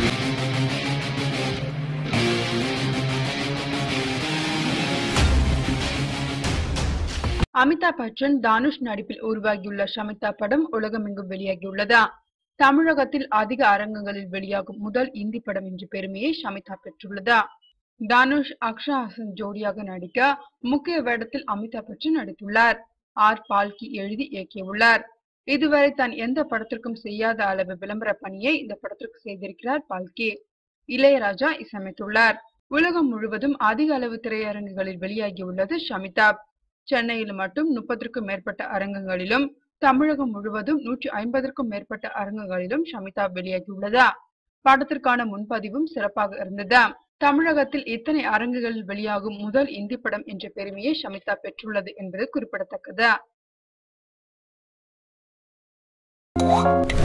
அமிதாப் பச்சன் தானுஷ் நடிப்பில் உருவாகியுள்ள ஷமிதா படம் உலகமெங்கும் வெளியாகியுள்ளதா தமிழகத்தில் அதிக அரங்கங்களில் வெளியாகும் முதல் இந்தி படம் என்ற பெருமையை ஷமிதா பெற்றுள்ளதா தானுஷ் அக்ஷா ஹாசன் ஜோடியாக நடிக்க முக்கிய வேடத்தில் அமிதாப் பச்சன் நடித்துள்ளார் ஆர் பால்கி எழுதி இயக்கியுள்ளார் இதுவரை தான் எந்த படத்திற்கும் செய்யாத அளவு விளம்பர பணியை இந்த படத்திற்கு செய்திருக்கிறார் பால்கி இளையராஜா இசையமைத்துள்ளார் உலகம் முழுவதும் அதிக அளவு திரையரங்குகளில் வெளியாகியுள்ளது ஷமிதாப் சென்னையில் மட்டும் முப்பதற்கும் மேற்பட்ட அரங்கங்களிலும் தமிழகம் முழுவதும் நூற்றி ஐம்பதற்கும் மேற்பட்ட அரங்கங்களிலும் ஷமிதா வெளியாகியுள்ளதா படத்திற்கான முன்பதிவும் சிறப்பாக இருந்ததா தமிழகத்தில் இத்தனை அரங்குகளில் வெளியாகும் முதல் இந்தி படம் என்ற பெருமையை ஷமிதா பெற்றுள்ளது என்பது குறிப்பிடத்தக்கது